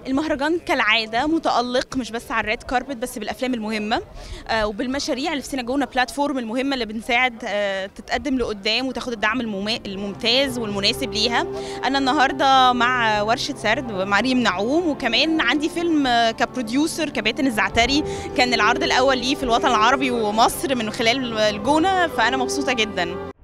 المهرجان كالعاده متالق مش بس على الريد كاربت بس بالافلام المهمه آه، وبالمشاريع اللي في سيناجونا بلاتفورم المهمه اللي بنساعد آه، تتقدم لقدام وتاخد الدعم المما- الممتاز والمناسب ليها انا النهارده مع ورشه سرد مع ريم نعوم وكمان عندي فيلم آه، كبروديوسر كباتن الزعتري كان العرض الاول ليه في الوطن العربي ومصر من خلال الجونه فانا مبسوطه جدا